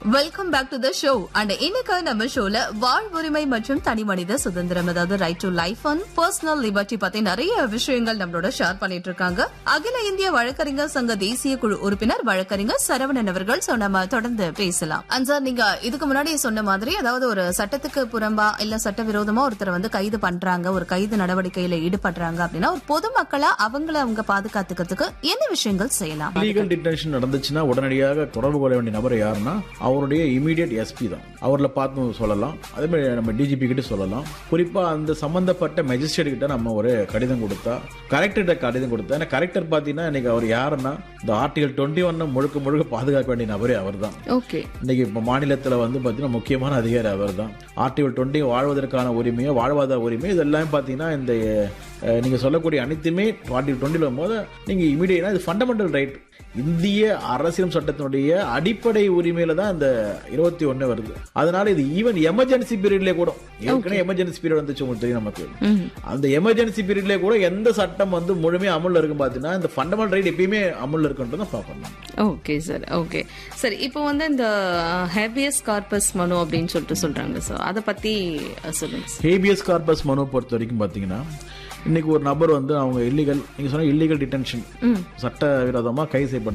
welcome back to the show and இன்னைக்கு நம்ம ஷோல வாழ்வுரிமை மற்றும் தனி மனித சுதந்திரம் அதாவது right to life and personal liberty பத்தி நிறைய விஷயங்கள் நம்மளோட ஷேர் பண்ணிட்டு இருக்காங்க அகில இந்திய வழக்கறிஞர் சங்க தேசிய குழு உறுப்பினர் வழக்கறிஞர் சரவணன் அவர்கள் சோ நம்ம தொடர்ந்து பேசலாம் அண்ட் சார் நீங்க இதுக்கு முன்னாடி சொன்ன மாதிரி அதாவது ஒரு சட்டத்துக்கு புறம்பா இல்ல சட்டவிரோதமா ஒருத்தர் வந்து கைது பண்றாங்க ஒரு கைது நடவடிக்கையில ஈடுபடுறாங்க அப்படின்னா ஒரு பொதுமக்களா அவங்கள அவங்க பாதுகாத்துக்கிறதுக்கு என்ன விஷயங்கள் செய்யலாம் லீகல் டிடென்ஷன் நடந்துச்சுன்னா உடனடியாக தொடர்பு கொள்ள வேண்டிய நபர் யாருன்னா அவருடைய இமீடியட் எஸ்பி தான் அவரில் பார்த்து சொல்லலாம் அதே மாதிரி நம்ம டிஜிபி கிட்ட சொல்லலாம் குறிப்பா அந்த சம்பந்தப்பட்ட மேஜிஸ்ட்ரேட் கிட்ட நம்ம ஒரு கடிதம் கொடுத்தா கலெக்டர்கிட்ட கடிதம் கொடுத்தா ஏன்னா கலெக்டர் பார்த்தீங்கன்னா இன்னைக்கு அவர் யாருன்னா இந்த ஆர்டிகல் டுவெண்ட்டி ஒன் முழுக்க முழுக்க பாதுகாக்க வேண்டிய நபரே அவர் தான் ஓகே இன்னைக்கு இப்போ மாநிலத்தில் வந்து பார்த்தீங்கன்னா முக்கியமான அதிகாரி அவர் தான் ஆர்டிகல் டுவெண்ட்டி வாழ்வதற்கான உரிமையோ வாழ்வாதார உரிமை இதெல்லாம் பார்த்தீங்கன்னா இந்த அஹ், நீங்க சொல்லக்கூடிய அனைத்துமே ஆர்டிகல் டுவெண்ட்டியில் வரும்போது நீங்க இமீடியட்டா இது ஃபண்டமெண்டல் ரைட் இந்திய அரசியல் சட்டத்தினுடைய அடிப்படை உரிமையில தான் இந்த இருபத்தி ஒண்ணு வருது அதனால இது ஈவன் எமர்ஜென்சி பீரியட்ல கூட ஏற்கனவே எமர்ஜென்சி பீரியட் வந்துச்சு உங்களுக்கு தெரியும் நமக்கு அந்த எமர்ஜென்சி பீரியட்ல கூட எந்த சட்டம் வந்து முழுமையா அமல்ல இருக்கும் பார்த்தீங்கன்னா இந்த ஃபண்டமெண்டல் ரைட் எப்பயுமே அமல்ல இருக்குன்றதை பார்க்கணும் ஓகே சார் ஓகே சரி இப்போ வந்து இந்த ஹேபியஸ் கார்பஸ் மனு அப்படின்னு சொல்லிட்டு சொல்றாங்க சார் அதை பத்தி அஹ், சொல்லுங்க சார் ஹேபியஸ் கார்பஸ் மனு பொறுத்த வரைக்கும் பார்த்தீங்கன்னா இன்னைக்கு ஒரு நபர் வந்து அவங்க இல்லீகல் நீங்க சொன்ன இல்லீகல் டிடென்ஷன் சட்ட விரோதமா கைது செய்யப்பட்ட